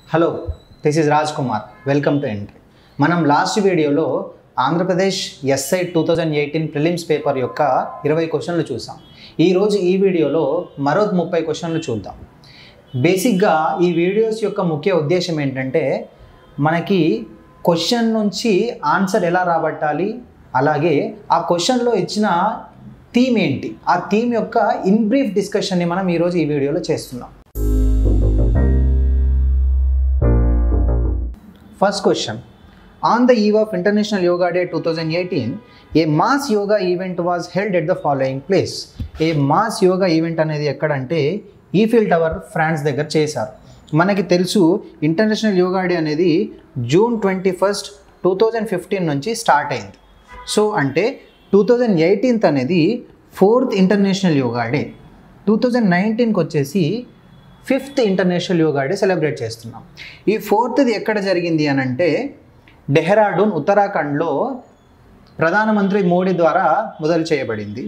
Hello this is Raj Kumar welcome to entry మనం last వీడియోలో Andhra Pradesh SI two thousand eighteen prelims paper యొక్క ఇరవై క్వశ్చన్లు చూసాం ఈరోజు ఈ వీడియోలో మరో ముప్పై క్వశ్చన్లు చూద్దాం బేసిక్గా ఈ వీడియోస్ యొక్క ముఖ్య ఉద్దేశం ఏంటంటే మనకి క్వశ్చన్ నుంచి ఆన్సర్ ఎలా రాబట్టాలి అలాగే ఆ క్వశ్చన్లో ఇచ్చిన థీమ్ ఏంటి ఆ థీమ్ యొక్క ఇన్ బ్రీఫ్ డిస్కషన్ని మనం ఈరోజు ఈ వీడియోలో చేస్తున్నాం First question. On the eve of International Yoga Day 2018, a mass yoga event was held at the following place. A mass yoga event అనేది ఎక్కడంటే ఈఫిల్ టవర్ ఫ్రాన్స్ దగ్గర చేశారు మనకి తెలుసు ఇంటర్నేషనల్ యోగా డే అనేది June twenty first two thousand fifteen నుంచి start అయింది so అంటే టూ థౌజండ్ ఎయిటీన్త్ అనేది fourth international yoga day two thousand నైన్టీన్కి వచ్చేసి fifth international yoga day celebrate చేస్తున్నాం ఈ ఫోర్త్ది ఎక్కడ జరిగింది అని అంటే డెహ్రాడూన్ ఉత్తరాఖండ్లో ప్రధానమంత్రి మోడీ ద్వారా మొదలు చేయబడింది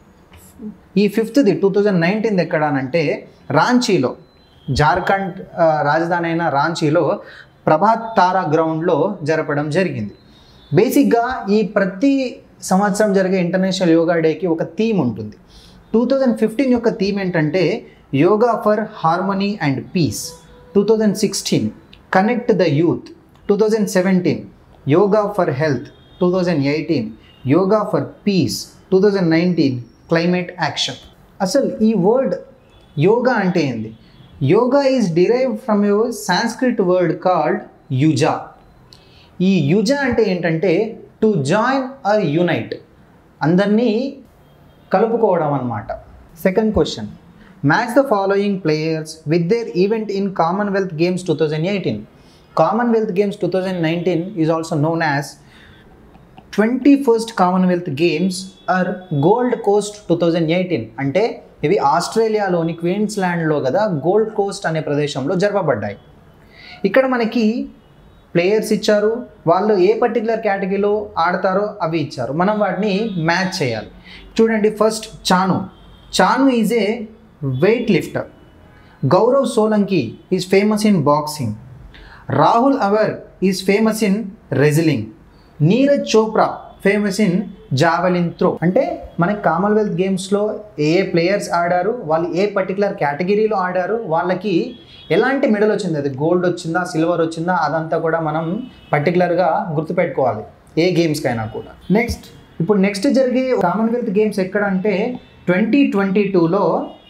ఈ ఫిఫ్త్ది టూ థౌజండ్ నైన్టీన్త్ ఎక్కడ అనంటే రాంచీలో జార్ఖండ్ ఆ, రాజధాని అయిన రాంచీలో ప్రభాత్ తారా గ్రౌండ్లో జరపడం జరిగింది బేసిక్గా ఈ ప్రతి సంవత్సరం జరిగే ఇంటర్నేషనల్ యోగా డేకి ఒక థీమ్ ఉంటుంది టూ థౌజండ్ ఫిఫ్టీన్ యొక్క థీమ్ ఏంటంటే yoga for harmony and peace two thousand sixteen connect the youth two thousand seventeen yoga for health two thousand eighteen yoga for peace two thousand nineteen climate action అసలు ఈ word yoga అంటే ఏంది yoga is derive from you Sanskrit word called yuja ఈ యుజ అంటే ఏంటంటే to join are unite అందరినీ కలుపుకోవడం అన్నమాట second question match the following players with their event in Commonwealth Games two thousand eighteen Commonwealth Games two thousand nineteen is also known as twenty first Commonwealth Games or Gold Coast two thousand eighteen అంటే ఇవి ఆస్ట్రేలియాలోని క్వీన్స్లాండ్లో కదా gold Coast అనే ప్రదేశంలో జరపబడ్డాయి ఇక్కడ మనకి players ఇచ్చారు వాళ్ళు ఏ పర్టికులర్ కేటగిరీలో ఆడతారో అవి ఇచ్చారు మనం వాటిని మ్యాచ్ చేయాలి చూడండి first Chanu Chanu is a weight lifter Gaurav Solanki is famous in boxing Rahul Aware is famous in wrestling Neeraj Chopra famous in javelin throw అంటే మనకి కామన్వెల్త్ గేమ్స్లో ఏ ఏ ప్లేయర్స్ ఆడారు వాళ్ళు ఏ పర్టికులర్ కేటగిరీలో ఆడారు వాళ్ళకి ఎలాంటి మెడల్ వచ్చింది అది గోల్డ్ వచ్చిందా సిల్వర్ వచ్చిందా అదంతా కూడా మనం పర్టికులర్గా గుర్తుపెట్టుకోవాలి ఏ గేమ్స్కైనా కూడా నెక్స్ట్ ఇప్పుడు నెక్స్ట్ జరిగే కామన్వెల్త్ గేమ్స్ ఎక్కడ అంటే ట్వంటీ ట్వంటీ టూలో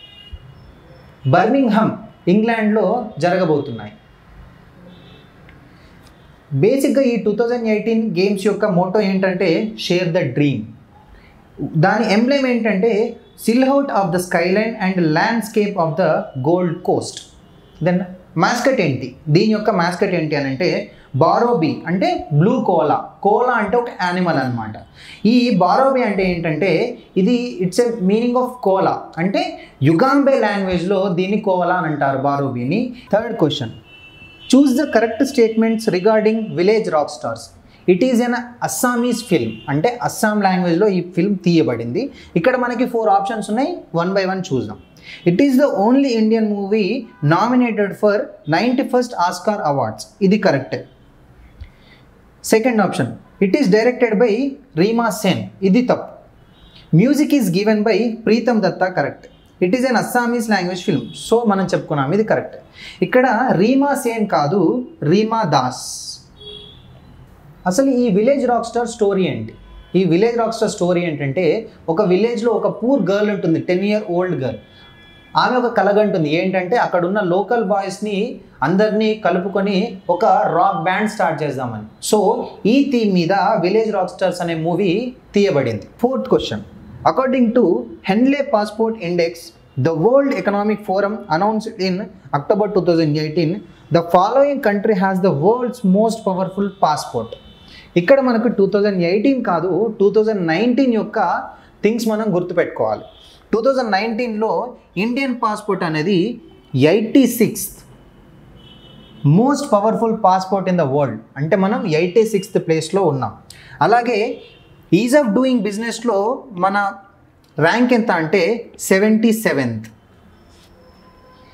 బర్మింగ్హమ్ ఇంగ్లాండ్లో జరగబోతున్నాయి బేసిక్గా ఈ టూ థౌజండ్ ఎయిటీన్ గేమ్స్ యొక్క మోటో ఏంటంటే షేర్ ద డ్రీమ్ దాని ఎంబ్లెమ్ ఏంటంటే silhouette of the skyline and landscape of the Gold Coast then mascot ఏంటి దీని యొక్క మాస్కట్ ఏంటి అని అంటే బారోబీ అంటే బ్లూ కోలా కోలా అంటే ఒక యానిమల్ అనమాట ఈ బారోబీ అంటే ఏంటంటే ఇది it's a meaning of koala అంటే యుగాంబే లాంగ్వేజ్లో దీన్ని కోలా అని అంటారు బారోబీని third question choose the correct statements regarding Village Rock Stars it is an Assamese film అంటే అస్సాం లాంగ్వేజ్లో ఈ ఫిల్మ్ తీయబడింది ఇక్కడ మనకి ఫోర్ ఆప్షన్స్ ఉన్నాయి వన్ బై వన్ చూద్దాం it is the only Indian movie nominated for ninety first Oscar awards ఇది కరెక్టే second option it is directed by Rima Sen ఇది తప్పు music is given by Pritam Dutta correct it is an Assamese language film so మనం చెప్పుకున్నాం ఇది correct ఇక్కడ రీమా సేన్ కాదు రీమా దాస్ అసలు ఈ విలేజ్ రాక్ స్టార్ స్టోరీ ఏంటి ఈ విలేజ్ రాక్ స్టార్ స్టోరీ ఏంటంటే ఒక విలేజ్లో ఒక పూర్ గర్ల్ ఉంటుంది టెన్ ఇయర్ ఓల్డ్ గర్ల్ ఆమె ఒక కలగంటుంది ఏంటంటే అక్కడ ఉన్న లోకల్ బాయ్స్ని అందరినీ కలుపుకొని ఒక రాక్ బ్యాండ్ స్టార్ట్ చేద్దామని సో ఈ థీమ్ మీద విలేజ్ రాక్ స్టార్స్ అనే మూవీ తీయబడింది fourth question according to Henley passport index the World Economic Forum announced in October two thousand eighteen the following country has the world's most powerful passport ఇక్కడ మనకు two thousand eighteen కాదు two thousand nineteen యొక్క things మనం గుర్తుపెట్టుకోవాలి two thousand నైన్టీన్లో Indian passport అనేది eighty sixth most powerful passport in the world అంటే మనం ఎయిటీ సిక్స్త్ ప్లేస్లో ఉన్నాం అలాగే ఈజ్ ఆఫ్ డూయింగ్ బిజినెస్లో మన ర్యాంక్ ఎంత అంటే సెవెంటీ సెవెంత్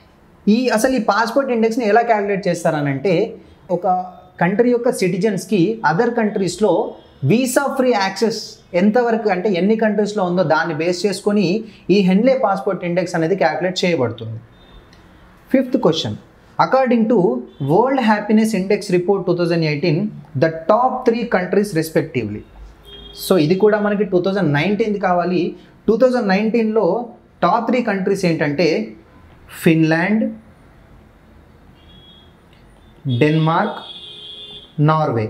ఈ అసలు ఈ పాస్పోర్ట్ ఇండెక్స్ని ఎలా క్యాలిక్యులేట్ చేస్తారనంటే ఒక కంట్రీ యొక్క సిటిజన్స్కి అదర్ కంట్రీస్లో వీసా ఫ్రీ యాక్సెస్ ఎంతవరకు అంటే ఎన్ని కంట్రీస్లో ఉందో దాన్ని బేస్ చేసుకొని ఈ హెన్లే పాస్పోర్ట్ ఇండెక్స్ అనేది క్యాలిక్యులేట్ చేయబడుతుంది fifth question according to World Happiness Index report two thousand eighteen the top three countries respectively so ఇది కూడా మనకి టూ థౌజండ్ నైన్టీన్ది కావాలి టూ థౌజండ్ నైన్టీన్లో టాప్ త్రీ కంట్రీస్ ఏంటంటే ఫిన్లాండ్ డెన్మార్క్ నార్వే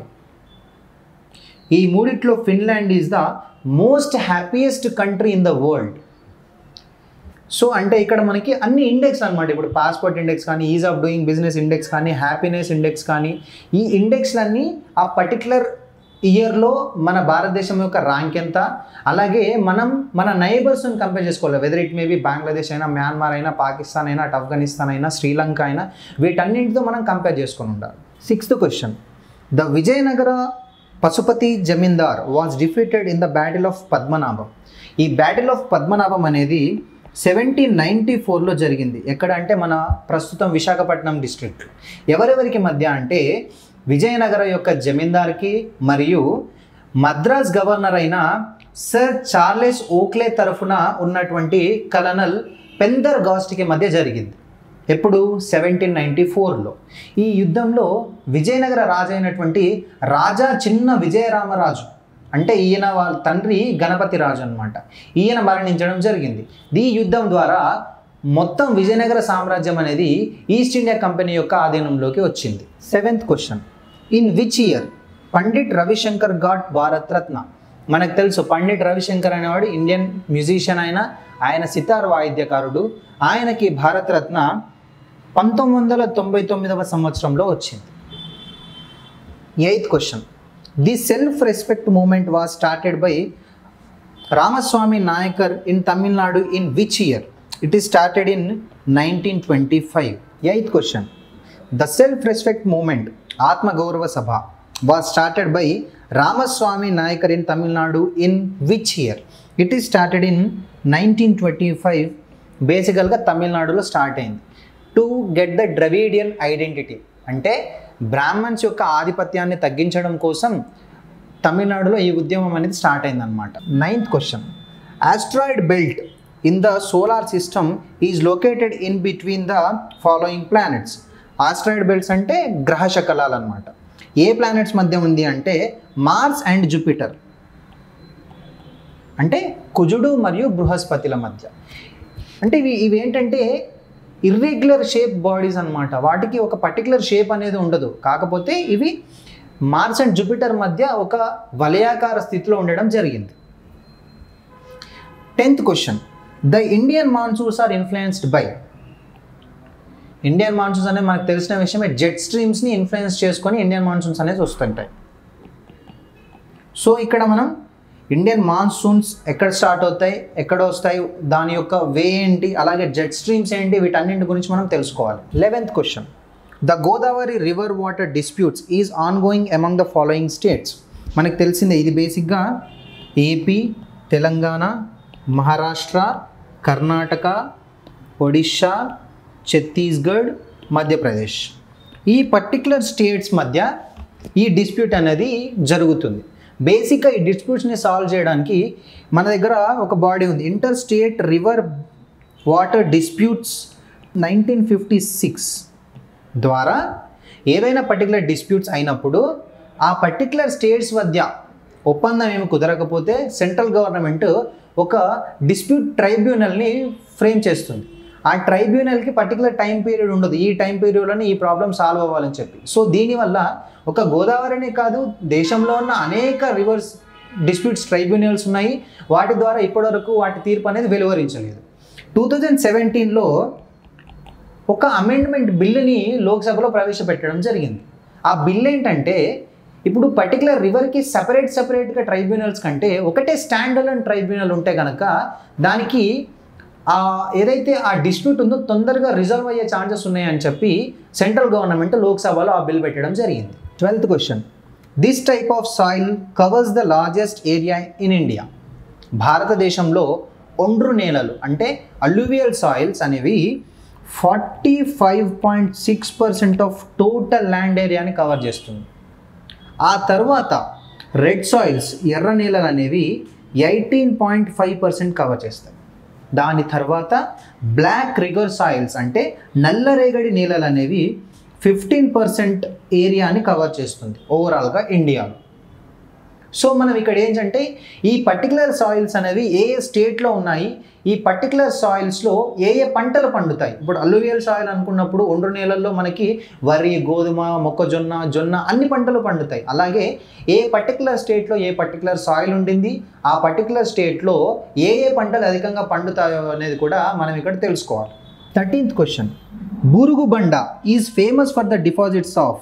ఈ మూడిట్లో Finland is the most happiest country in the world so అంటే ఇక్కడ మనకి అన్ని ఇండెక్స్ అనమాట ఇప్పుడు పాస్పోర్ట్ ఇండెక్స్ కానీ ease of doing business index కానీ హ్యాపీనెస్ ఇండెక్స్ కానీ ఈ ఇండెక్స్లన్నీ ఆ పర్టికులర్ ఇయర్లో మన భారతదేశం యొక్క ర్యాంక్ ఎంత అలాగే మనం మన నైబర్స్ని కంపేర్ చేసుకోవాలి వెదర్ ఇట్ మేబీ బంగ్లాదేశ్ అయినా మ్యాన్మార్ అయినా పాకిస్తాన్ అయినా అటు ఆఫ్ఘనిస్తాన్ అయినా శ్రీలంక అయినా వీటన్నింటితో మనం కంపేర్ చేసుకొని ఉండాలి sixth question the Vijayanagara Pusapati zamindar was defeated in the battle of Padmanabham ఈ బ్యాటిల్ ఆఫ్ పద్మనాభం అనేది సెవెంటీన్ నైంటీ ఫోర్లో జరిగింది ఎక్కడ అంటే మన ప్రస్తుతం విశాఖపట్నం డిస్ట్రిక్ట్ ఎవరెవరికి మధ్య అంటే విజయనగర యొక్క జమీందార్కి మరియు మద్రాస్ గవర్నర్ అయిన సర్ చార్లెస్ ఓక్లే తరఫున ఉన్నటువంటి కలనల్ పెందర్ గాస్ట్కి మధ్య జరిగింది ఎప్పుడు సెవెంటీన్ నైంటీ ఫోర్లో ఈ యుద్ధంలో విజయనగర రాజు అయినటువంటి రాజా చిన్న విజయరామరాజు అంటే ఈయన వాళ్ళ తండ్రి గణపతి రాజు అనమాట ఈయన మరణించడం జరిగింది ఈ యుద్ధం ద్వారా మొత్తం విజయనగర సామ్రాజ్యం అనేది ఈస్ట్ ఇండియా కంపెనీ యొక్క ఆధీనంలోకి వచ్చింది seventh question in which year Pandit Ravi Shankar ghat Bharat Ratna మనకు తెలుసు పండిట్ రవిశంకర్ అనేవాడు ఇండియన్ మ్యూజిషియన్ అయిన ఆయన సితార్ వాయిద్యకారుడు ఆయనకి భారత్ రత్న పంతొమ్మిది వందల తొంభై తొమ్మిదవ సంవత్సరంలో వచ్చింది eighth question the self respect movement was started by Ramaswamy Naicker in Tamil Nadu in which year it is started in nineteen twenty five eighth question the self respect movement ఆత్మగౌరవ సభ was started by Ramaswamy Naicker in Tamil Nadu in which year it is started in nineteen twenty five బేసికల్గా తమిళనాడులో start అయింది to get the Dravidian identity అంటే బ్రాహ్మణ్స్ యొక్క ఆధిపత్యాన్ని తగ్గించడం కోసం తమిళనాడులో ఈ ఉద్యమం అనేది స్టార్ట్ అయిందనమాట ninth question asteroid belt in the solar system is located in between the following planets asteroid belts అంటే గ్రహ శకలాలు అనమాట ఏ ప్లానెట్స్ మధ్య ఉంది అంటే మార్స్ అండ్ జూపిటర్ అంటే కుజుడు మరియు బృహస్పతిల మధ్య అంటే ఇవి ఇవి ఏంటంటే ఇర్రెగ్యులర్ షేప్ బాడీస్ అన్నమాట వాటికి ఒక పర్టికులర్ షేప్ అనేది ఉండదు కాకపోతే ఇవి మార్స్ అండ్ జూపిటర్ మధ్య ఒక వలయాకార స్థితిలో ఉండడం జరిగింది tenth question the Indian monsoons are influenced by Indian monsoons అనేది మనకు తెలిసిన విషయమే జెట్ స్ట్రీమ్స్ని ఇన్ఫ్లుయెన్స్ చేసుకొని ఇండియన్ మాన్సూన్స్ అనేది వస్తుంటాయి సో ఇక్కడ మనం ఇండియన్ మాన్సూన్స్ ఎక్కడ స్టార్ట్ అవుతాయి ఎక్కడ వస్తాయి దాని యొక్క వే ఏంటి అలాగే జెట్ స్ట్రీమ్స్ ఏంటి వీటన్నింటి గురించి మనం తెలుసుకోవాలి eleventh question the Godavari river water disputes is ongoing among the following states మనకు తెలిసిందే ఇది బేసిక్గా ఏపీ తెలంగాణ మహారాష్ట్ర కర్ణాటక ఒడిషా ఛత్తీస్గఢ్ మధ్యప్రదేశ్ ఈ పర్టికులర్ స్టేట్స్ మధ్య ఈ డిస్ప్యూట్ అనేది జరుగుతుంది బేసిక్గా ఈ డిస్ప్యూట్స్ని సాల్వ్ చేయడానికి మన దగ్గర ఒక బాడీ ఉంది inter state river water disputes nineteen fifty six ద్వారా ఏదైనా పర్టికులర్ డిస్ప్యూట్స్ అయినప్పుడు ఆ పర్టికులర్ స్టేట్స్ మధ్య ఒప్పందం ఏమి కుదరకపోతే సెంట్రల్ గవర్నమెంట్ ఒక డిస్ప్యూట్ ట్రైబ్యునల్ని ఫ్రేమ్ చేస్తుంది ఆ ట్రైబ్యునల్కి పర్టికులర్ టైం పీరియడ్ ఉండదు ఈ టైం పీరియడ్లోనే ఈ ప్రాబ్లం సాల్వ్ అవ్వాలని చెప్పి సో దీనివల్ల ఒక గోదావరినే కాదు దేశంలో ఉన్న అనేక రివర్స్ డిస్ప్యూట్స్ ట్రైబ్యునల్స్ ఉన్నాయి వాటి ద్వారా ఇప్పటివరకు వాటి తీర్పు అనేది వెలువరించలేదు టూ థౌజండ్ సెవెంటీన్లో ఒక అమెండ్మెంట్ బిల్లుని లోక్సభలో ప్రవేశపెట్టడం జరిగింది ఆ బిల్ ఏంటంటే ఇప్పుడు పర్టికులర్ రివర్కి సపరేట్ సపరేట్గా ట్రైబ్యునల్స్ కంటే ఒకటే స్టాండ్ అలోన్ ట్రైబ్యునల్ ఉంటే కనుక దానికి ఆ ఏదైతే ఆ డిస్ప్యూట్ ఉందో తొందరగా రిజల్వ్ అయ్యే ఛాన్సెస్ ఉన్నాయని చెప్పి సెంట్రల్ గవర్నమెంట్ లోక్సభలో ఆ బిల్ పెట్టడం జరిగింది twelfth question this type of soil covers the largest area in India భారతదేశంలో ఒండ్రు నేలలు అంటే అల్యూవియల్ సాయిల్స్ అనేవి forty five point six percent of total land ఏరియాని కవర్ చేస్తుంది ఆ తర్వాత రెడ్ సాయిల్స్ ఎర్ర నేలలు అనేవి eighteen point five percent cover చేస్తాయి దాని తర్వాత బ్లాక్ రిగర్ సాయిల్స్ అంటే నల్లరేగడి నేలలు అనేవి ఫిఫ్టీన్ పర్సెంట్ ఏరియాని కవర్ చేస్తుంది ఓవరాల్గా ఇండియాలో సో మనం ఇక్కడ ఏంటంటే ఈ పర్టికులర్ సాయిల్స్ అనేవి ఏ ఏ స్టేట్లో ఉన్నాయి ఈ పర్టికులర్ సాయిల్స్లో ఏ ఏ పంటలు పండుతాయి ఇప్పుడు అల్లువియల్ సాయిల్ అనుకున్నప్పుడు ఒండ్రు నేలల్లో మనకి వరి గోధుమ మొక్కజొన్న జొన్న అన్ని పంటలు పండుతాయి అలాగే ఏ పర్టికులర్ స్టేట్లో ఏ పర్టికులర్ సాయిల్ ఉండింది ఆ పర్టికులర్ స్టేట్లో ఏ ఏ పంటలు అధికంగా పండుతాయో అనేది కూడా మనం ఇక్కడ తెలుసుకోవాలి thirteenth question Burugu Banda is famous for the deposits of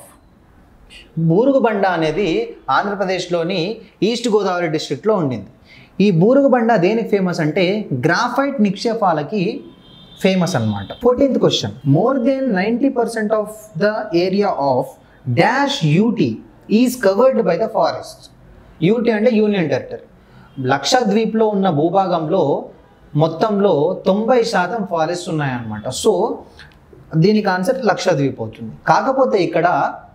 Burugubanda అనేది ఆంధ్రప్రదేశ్లోని ఈస్ట్ గోదావరి డిస్ట్రిక్ట్లో ఉండింది ఈ బూరుగుబండ దేనికి ఫేమస్ అంటే గ్రాఫైట్ నిక్షేపాలకి ఫేమస్ అన్నమాట fourteenth question more than ninety percent of the area of dash UT is covered by the forest UT అంటే యూనియన్ టెరిటరీ లక్షద్వీప్లో ఉన్న భూభాగంలో మొత్తంలో తొంభై శాతం ఫారెస్ట్ ఉన్నాయన్నమాట సో దీనికి ఆన్సర్ లక్షద్వీప్ అవుతుంది కాకపోతే ఇక్కడ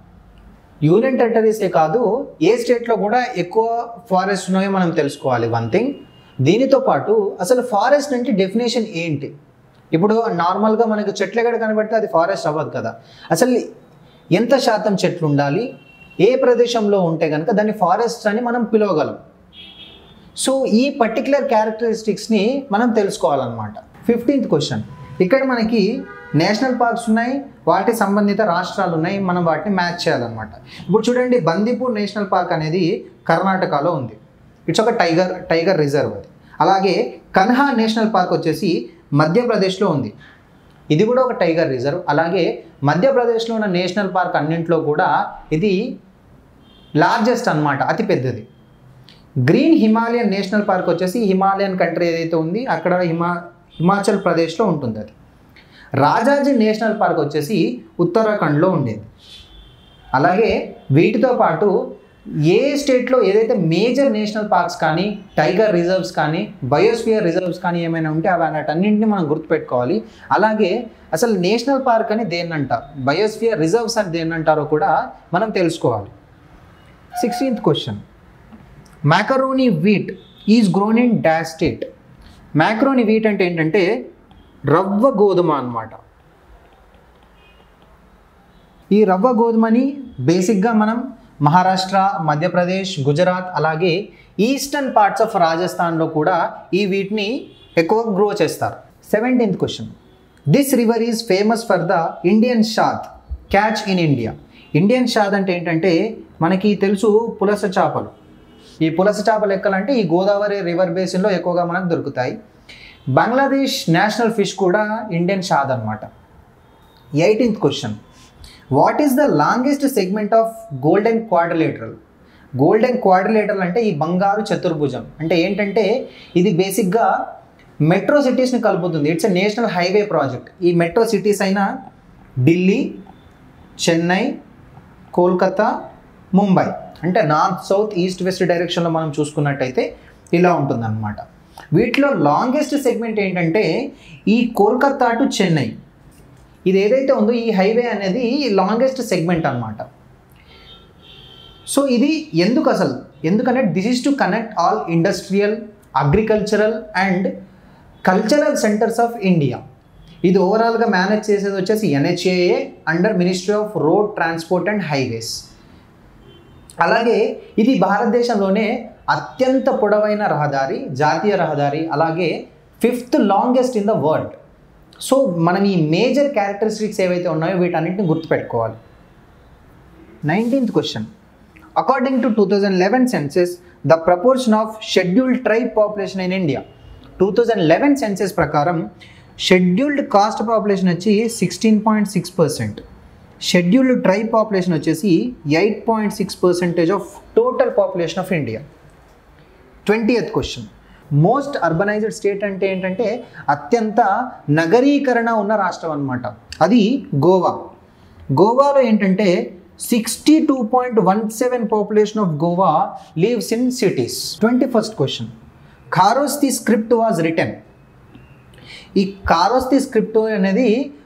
యూనియన్ టెరిటరీసే కాదు ఏ స్టేట్లో కూడా ఎక్కువ ఫారెస్ట్ ఉన్నాయో మనం తెలుసుకోవాలి వన్ థింగ్ దీనితో పాటు అసలు ఫారెస్ట్ అంటే డెఫినేషన్ ఏంటి ఇప్పుడు నార్మల్గా మనకు చెట్లు ఎక్కడ కనబడితే అది ఫారెస్ట్ అవ్వదు కదా అసలు ఎంత శాతం చెట్లు ఉండాలి ఏ ప్రదేశంలో ఉంటే కనుక దాన్ని ఫారెస్ట్ అని మనం పిలవగలం సో ఈ పర్టికులర్ క్యారెక్టరిస్టిక్స్ని మనం తెలుసుకోవాలన్నమాట ఫిఫ్టీన్త్ క్వశ్చన్ ఇక్కడ మనకి నేషనల్ పార్క్స్ ఉన్నాయి వాటి సంబంధిత రాష్ట్రాలు ఉన్నాయి మనం వాటిని మ్యాచ్ చేయాలన్నమాట ఇప్పుడు చూడండి బందీపూర్ నేషనల్ పార్క్ అనేది కర్ణాటకలో ఉంది ఇట్స్ ఒక టైగర్ టైగర్ రిజర్వ్ అది అలాగే కన్హా నేషనల్ పార్క్ వచ్చేసి మధ్యప్రదేశ్లో ఉంది ఇది కూడా ఒక టైగర్ రిజర్వ్ అలాగే మధ్యప్రదేశ్లో ఉన్న నేషనల్ పార్క్ అన్నింటిలో కూడా ఇది లార్జెస్ట్ అన్నమాట అతి పెద్దది గ్రీన్ హిమాలయన్ నేషనల్ పార్క్ వచ్చేసి హిమాలయన్ కంట్రీ ఏదైతే ఉంది అక్కడ హిమా హిమాచల్ ప్రదేశ్లో ఉంటుంది అది రాజాజీ నేషనల్ పార్క్ వచ్చేసి ఉత్తరాఖండ్లో ఉండేది అలాగే వీటితో పాటు ఏ స్టేట్లో ఏదైతే మేజర్ నేషనల్ పార్క్స్ కానీ టైగర్ రిజర్వ్స్ కానీ బయోస్ఫియర్ రిజర్వ్స్ కానీ ఏమైనా ఉంటే అవి వాటన్నింటిని మనం గుర్తుపెట్టుకోవాలి అలాగే అసలు నేషనల్ పార్క్ అని దేన్ని అంటారు బయోస్ఫియర్ రిజర్వ్స్ అని దేన్ని అంటారో కూడా మనం తెలుసుకోవాలి sixteenth question macaroni wheat is grown in dash state macaroni wheat అంటే ఏంటంటే రవ్వ గోధుమ అన్నమాట ఈ రవ్వ గోధుమని బేసిక్గా మనం మహారాష్ట్ర మధ్యప్రదేశ్ గుజరాత్ అలాగే ఈస్టర్న్ పార్ట్స్ ఆఫ్ రాజస్థాన్లో కూడా ఈ వీటిని ఎక్కువ గ్రో చేస్తారు seventeenth question this river is famous for the Indian shad catch in India Indian shad అంటే ఏంటంటే మనకి తెలుసు పులస చేపలు ఈ పులస చేపలు ఎక్కాలంటే ఈ గోదావరి రివర్ బేసిన్లో ఎక్కువగా మనకు దొరుకుతాయి బంగ్లాదేశ్ నేషనల్ ఫిష్ కూడా ఇండియన్ షాద్ అనమాట eighteenth question what is the longest segment of golden quadrilateral golden quadrilateral అంటే ఈ బంగారు చతుర్భుజం అంటే ఏంటంటే ఇది బేసిక్గా మెట్రో సిటీస్ని కలుపుతుంది it's a national highway project ఈ మెట్రో సిటీస్ అయిన ఢిల్లీ చెన్నై కోల్కతా ముంబై అంటే నార్త్ సౌత్ ఈస్ట్ వెస్ట్ డైరెక్షన్లో మనం చూసుకున్నట్టయితే ఇలా ఉంటుందన్నమాట వీటిలో లాంగెస్ట్ సెగ్మెంట్ ఏంటంటే ఈ కోల్కతా టు చెన్నై ఇది ఏదైతే ఉందో ఈ హైవే అనేది లాంగెస్ట్ సెగ్మెంట్ అనమాట సో ఇది ఎందుకు అసలు ఎందుకంటే this is to connect all industrial agricultural and cultural centres of India ఇది ఓవరాల్గా మేనేజ్ చేసేది వచ్చేసి NHAI under ministry of road transport and highways అలాగే ఇది భారతదేశంలోనే అత్యంత పొడవైన రహదారి జాతీయ రహదారి అలాగే fifth longest in the world so మనం ఈ మేజర్ క్యారెక్టరిస్టిక్స్ ఏవైతే ఉన్నాయో వీటన్నిటిని గుర్తుపెట్టుకోవాలి nineteenth question according to two thousand eleven census the proportion of scheduled tribe population in India two thousand eleven census ప్రకారం షెడ్యూల్డ్ కాస్ట్ పాపులేషన్ వచ్చి sixteen point six percent scheduled tribe population వచ్చేసి eight point six percentage of total population of India twenty eighth question most urbanised state అంటే ఏంటంటే అత్యంత నగరీకరణ ఉన్న రాష్ట్రం అనమాట అది గోవా గోవాలో ఏంటంటే sixty two point one seven population of Goa lives in cities twenty first question Kharosthi script was written ఈ కారోస్తి స్క్రిప్ట్ అనేది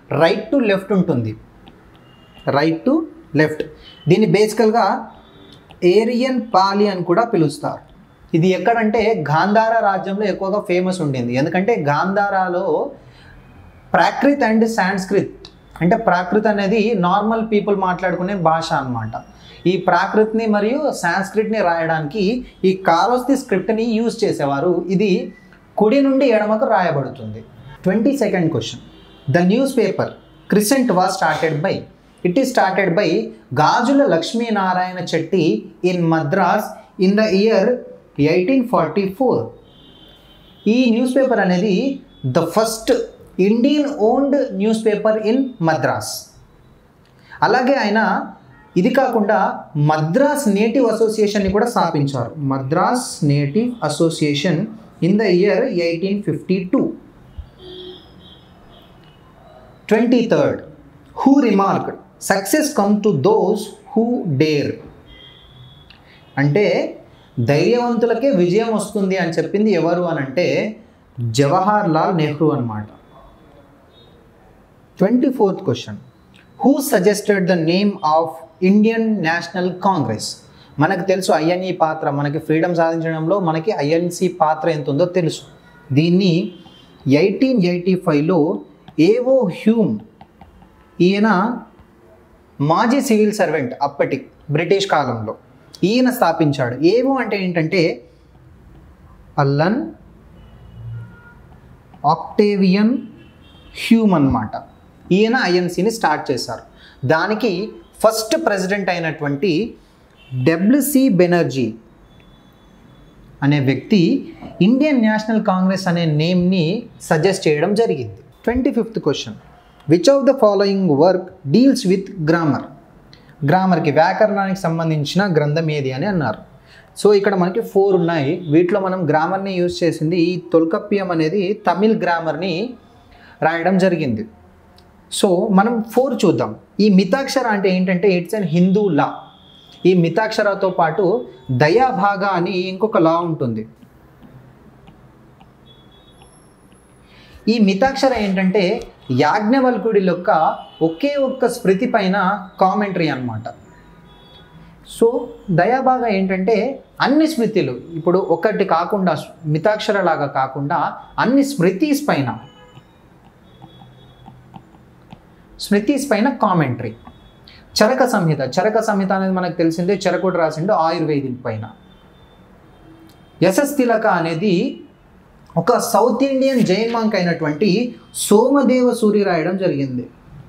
రైట్ టు లెఫ్ట్ ఉంటుంది రైట్ టు లెఫ్ట్ దీన్ని బేసికల్గా ఏరియన్ పాలి అని కూడా పిలుస్తారు ఇది ఎక్కడంటే గాంధార రాజ్యంలో ఎక్కువగా ఫేమస్ ఉండింది ఎందుకంటే గాంధారాలో ప్రాకృత్ అండ్ సాంస్క్రిత్ అంటే ప్రాకృత్ అనేది నార్మల్ పీపుల్ మాట్లాడుకునే భాష అన్నమాట ఈ ప్రాకృత్ని మరియు సాంస్క్రిట్ని రాయడానికి ఈ కాలోస్తి స్క్రిప్ట్ని యూజ్ చేసేవారు ఇది కుడి నుండి ఎడమకు రాయబడుతుంది twenty second question the newspaper Crescent was started by it is started by Gajula Lakshminarayana Chetty in Madras in the year eighteen forty four ఈ న్యూస్ పేపర్ అనేది the first Indian owned newspaper in Madras అలాగే ఆయన ఇది కాకుండా మద్రాస్ నేటివ్ అసోసియేషన్ని కూడా స్థాపించారు మద్రాస్ నేటివ్ association in the year eighteen fifty two twenty third who remarked success come to those who dare అంటే ధైర్యవంతులకే విజయం వస్తుంది అని చెప్పింది ఎవరు అని అంటే జవహర్ లాల్ నెహ్రూ అనమాట twenty fourth question who suggested the name of Indian National Congress మనకు తెలుసు ఐఎన్ఈ పాత్ర మనకి ఫ్రీడమ్ సాధించడంలో మనకి ఐఎన్సి పాత్ర ఎంత ఉందో తెలుసు దీన్ని ఎయిటీన్ ఎయిటీ ఫైవ్లో ఏవో హ్యూమ్ ఈయన మాజీ సివిల్ సర్వెంట్ అప్పటి బ్రిటిష్ కాలంలో ఈయన స్థాపించాడు ఏవో అంటే ఏంటంటే అల్లన్ ఆక్టేవియన్ హ్యూమ్ అన్నమాట ఈయన ఐఎన్సీని స్టార్ట్ చేశారు దానికి ఫస్ట్ ప్రెసిడెంట్ అయినటువంటి డబ్ల్యూసి బెనర్జీ అనే వ్యక్తి ఇండియన్ నేషనల్ కాంగ్రెస్ అనే నేమ్ని సజెస్ట్ చేయడం జరిగింది twenty fifth question which of the following work deals with grammar గ్రామర్కి వ్యాకరణానికి సంబంధించిన గ్రంథం ఏది అని అన్నారు సో ఇక్కడ మనకి ఫోర్ ఉన్నాయి వీటిలో మనం గ్రామర్ని యూజ్ చేసింది ఈ తొలకప్పియం అనేది తమిళ్ గ్రామర్ని రాయడం జరిగింది సో మనం ఫోర్ చూద్దాం ఈ మితాక్షర అంటే ఏంటంటే ఇట్స్ అన్ హిందూ లా ఈ మితాక్షరతో పాటు దయాభాగ అని ఇంకొక లా ఉంటుంది ఈ మితాక్షర ఏంటంటే యాజ్ఞవల్కుడి యొక్క ఒకే ఒక్క స్మృతి పైన కామెంటరీ అన్నమాట సో దయాభాగ ఏంటంటే అన్ని స్మృతులు ఇప్పుడు ఒకటి కాకుండా మితాక్షర లాగా కాకుండా అన్ని స్మృతీస్ పైన స్మృతీస్ పైన కామెంటరీ చరక సంహిత చరక సంహిత అనేది మనకు తెలిసిందే చరకుడు రాసిండు ఆయుర్వేదిక్ పైన యశస్ తిలక అనేది ఒక సౌత్ ఇండియన్ జైన్ మాంక్ అయినటువంటి సోమదేవ సూరి రాయడం జరిగింది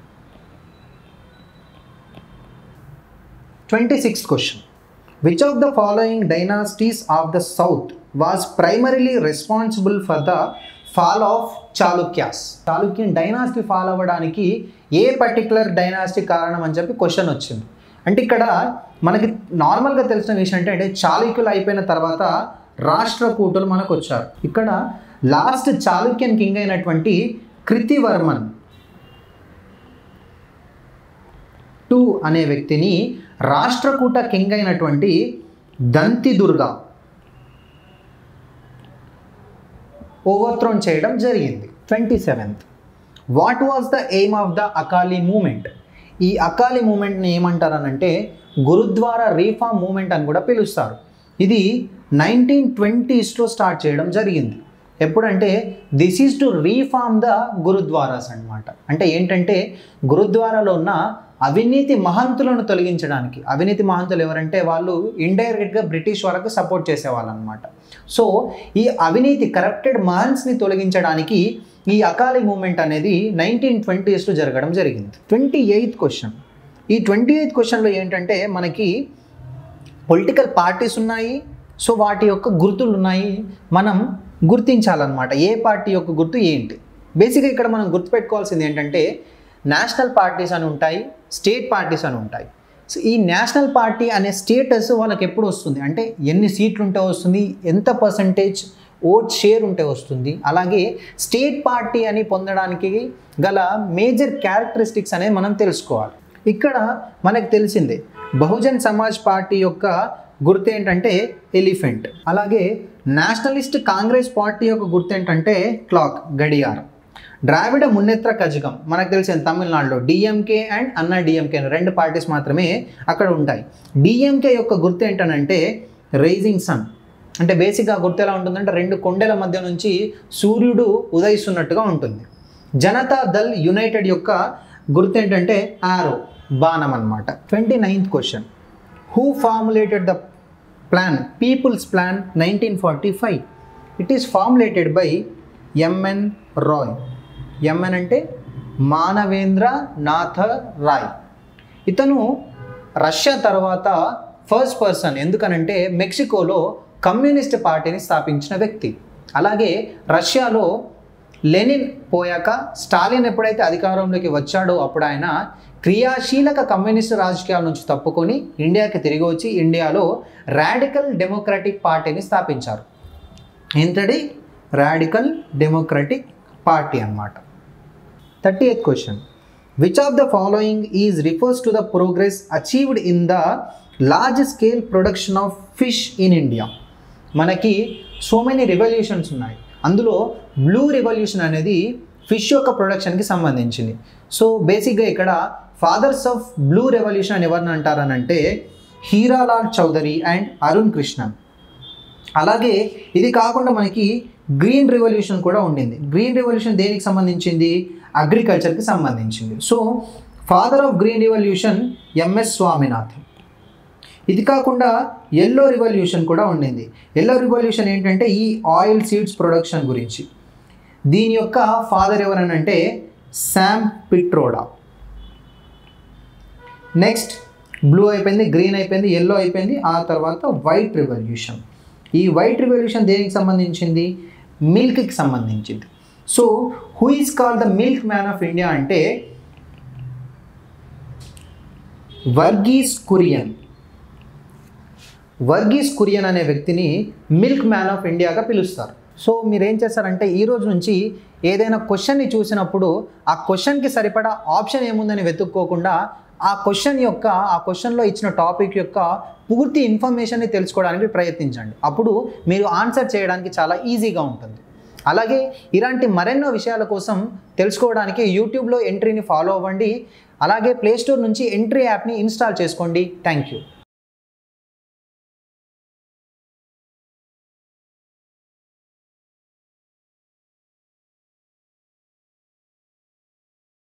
twenty sixth question which of the following dynasties of the south was primarily responsible for the fall of Chalukyas Chalukyan dynasty fall అవ్వడానికి ఏ పర్టికులర్ డైనాసిటీ కారణం అని చెప్పి క్వశ్చన్ వచ్చింది అంటే ఇక్కడ మనకి నార్మల్గా తెలిసిన విషయం ఏంటంటే చాళుక్యులు అయిపోయిన తర్వాత రాష్ట్రకూటులు మనకు వచ్చారు ఇక్కడ లాస్ట్ చాళుక్యన్ కింగ్ అయినటువంటి కృతివర్మన్ టూ అనే వ్యక్తిని రాష్ట్రకూట కింగ్ అయినటువంటి దంతిదుర్గా ఓవర్థ్రోన్ చేయడం జరిగింది twenty seventh what was the aim of the Akali movement ఈ అకాలీ మూమెంట్ని ఏమంటారనంటే గురుద్వారా రీఫార్మ్ మూమెంట్ అని కూడా పిలుస్తారు ఇది నైన్టీన్ ట్వంటీస్లో స్టార్ట్ చేయడం జరిగింది ఎప్పుడంటే this is to reform the gurdwaras అన్నమాట అంటే ఏంటంటే గురుద్వారాలో ఉన్న అవినీతి మహంతులను తొలగించడానికి అవినీతి మహంతులు ఎవరంటే వాళ్ళు ఇండైరెక్ట్గా బ్రిటిష్ వాళ్ళకు సపోర్ట్ చేసేవాళ్ళు అనమాట సో ఈ అవినీతి కరప్టెడ్ మహన్స్ని తొలగించడానికి ఈ అకాలీ మూమెంట్ అనేది నైన్టీన్ ట్వంటీస్లో జరగడం జరిగింది ట్వంటీ ఎయిత్ క్వశ్చన్ ఈ ట్వంటీ ఎయిత్ క్వశ్చన్లో ఏంటంటే మనకి పొలిటికల్ పార్టీస్ ఉన్నాయి సో వాటి యొక్క గుర్తులు ఉన్నాయి మనం గుర్తించాలన్నమాట ఏ పార్టీ యొక్క గుర్తు ఏంటి బేసిక్గా ఇక్కడ మనం గుర్తుపెట్టుకోవాల్సింది ఏంటంటే నేషనల్ పార్టీస్ అని ఉంటాయి స్టేట్ పార్టీస్ అని ఉంటాయి సో ఈ నేషనల్ పార్టీ అనే స్టేటస్ వాళ్ళకి ఎప్పుడు వస్తుంది అంటే ఎన్ని సీట్లు ఉంటే వస్తుంది ఎంత పర్సంటేజ్ ఓట్ షేర్ ఉంటే వస్తుంది అలాగే స్టేట్ పార్టీ అని పొందడానికి గల మేజర్ క్యారెక్టరిస్టిక్స్ అనేది మనం తెలుసుకోవాలి ఇక్కడ మనకు తెలిసిందే బహుజన్ సమాజ్ పార్టీ యొక్క గుర్తు ఏంటంటే ఎలిఫెంట్ అలాగే నేషనలిస్ట్ కాంగ్రెస్ పార్టీ యొక్క గుర్తు ఏంటంటే క్లాక్ గడియారం ద్రావిడ మున్నెత్ర కజగం మనకు తెలిసిన తమిళనాడులో డిఎంకే అండ్ అన్నా డిఎంకే రెండు పార్టీస్ మాత్రమే అక్కడ ఉంటాయి డిఎంకే యొక్క గుర్తు ఏంటనంటే రైజింగ్ సన్ అంటే బేసిక్గా గుర్తు ఎలా ఉంటుందంటే రెండు కొండల మధ్య నుంచి సూర్యుడు ఉదయిస్తున్నట్టుగా ఉంటుంది జనతా దల్ యునైటెడ్ యొక్క గుర్తు ఏంటంటే ఆరో బాణం అనమాట twenty ninth question who formulated the plan people's plan nineteen forty five it is formulated by MN Roy MN అంటే మానవేంద్ర నాథ రాయ్ ఇతను రష్యా తర్వాత ఫస్ట్ పర్సన్ ఎందుకనంటే మెక్సికోలో కమ్యూనిస్ట్ పార్టీని స్థాపించిన వ్యక్తి అలాగే రష్యాలో లెనిన్ పోయాక స్టాలిన్ ఎప్పుడైతే అధికారంలోకి వచ్చాడో అప్పుడు ఆయన క్రియాశీలక కమ్యూనిస్ట్ రాజకీయాల నుంచి తప్పుకొని ఇండియాకి తిరిగి వచ్చి ఇండియాలో రాడికల్ డెమోక్రటిక్ పార్టీని స్థాపించారు ఏంటది రాడికల్ డెమోక్రటిక్ పార్టీ అన్నమాట thirty eighth question which of the following is refers to the progress achieved in the large scale production of fish in India మనకి సో మెనీ రెవల్యూషన్స్ ఉన్నాయి అందులో బ్లూ రెవల్యూషన్ అనేది ఫిష్ యొక్క ప్రొడక్షన్కి సంబంధించింది సో బేసిక్గా ఇక్కడ ఫాదర్స్ ఆఫ్ బ్లూ రెవల్యూషన్ అని ఎవరిని అంటారనంటే హీరాలాల్ చౌదరి అండ్ అరుణ్ కృష్ణన్ అలాగే ఇది కాకుండా మనకి గ్రీన్ రెవల్యూషన్ కూడా ఉండింది గ్రీన్ రెవల్యూషన్ దేనికి సంబంధించింది అగ్రికల్చర్కి సంబంధించింది so father of green revolution MS Swaminathan ఇది కాకుండా ఎల్లో రివల్యూషన్ కూడా ఉండింది ఎల్లో రివల్యూషన్ ఏంటంటే ఈ ఆయిల్ సీడ్స్ ప్రొడక్షన్ గురించి దీని యొక్క ఫాదర్ ఎవరనంటే శామ్ పిట్రోడా నెక్స్ట్ బ్లూ అయిపోయింది గ్రీన్ అయిపోయింది ఎల్లో అయిపోయింది ఆ తర్వాత వైట్ రివల్యూషన్ ఈ వైట్ రివల్యూషన్ దేనికి సంబంధించింది మిల్క్కి సంబంధించింది so who is called the milk man of India అంటే వర్గీస్ కురియన్ వర్గీస్ కురియన్ అనే వ్యక్తిని మిల్క్ మ్యాన్ ఆఫ్ ఇండియాగా పిలుస్తారు సో మీరు ఏం చేస్తారంటే ఈ రోజు నుంచి ఏదైనా క్వశ్చన్ని చూసినప్పుడు ఆ క్వశ్చన్కి సరిపడా ఆప్షన్ ఏముందని వెతుక్కోకుండా ఆ క్వశ్చన్ యొక్క ఆ క్వశ్చన్లో ఇచ్చిన టాపిక్ యొక్క పూర్తి ఇన్ఫర్మేషన్ని తెలుసుకోవడానికి ప్రయత్నించండి అప్పుడు మీరు ఆన్సర్ చేయడానికి చాలా ఈజీగా ఉంటుంది అలాగే ఇలాంటి మరెన్నో విషయాల కోసం తెలుసుకోవడానికి యూట్యూబ్లో ఎంట్రీని ఫాలో అవ్వండి అలాగే ప్లేస్టోర్ నుంచి ఎంట్రీ యాప్ని ఇన్స్టాల్ చేసుకోండి థ్యాంక్ యూ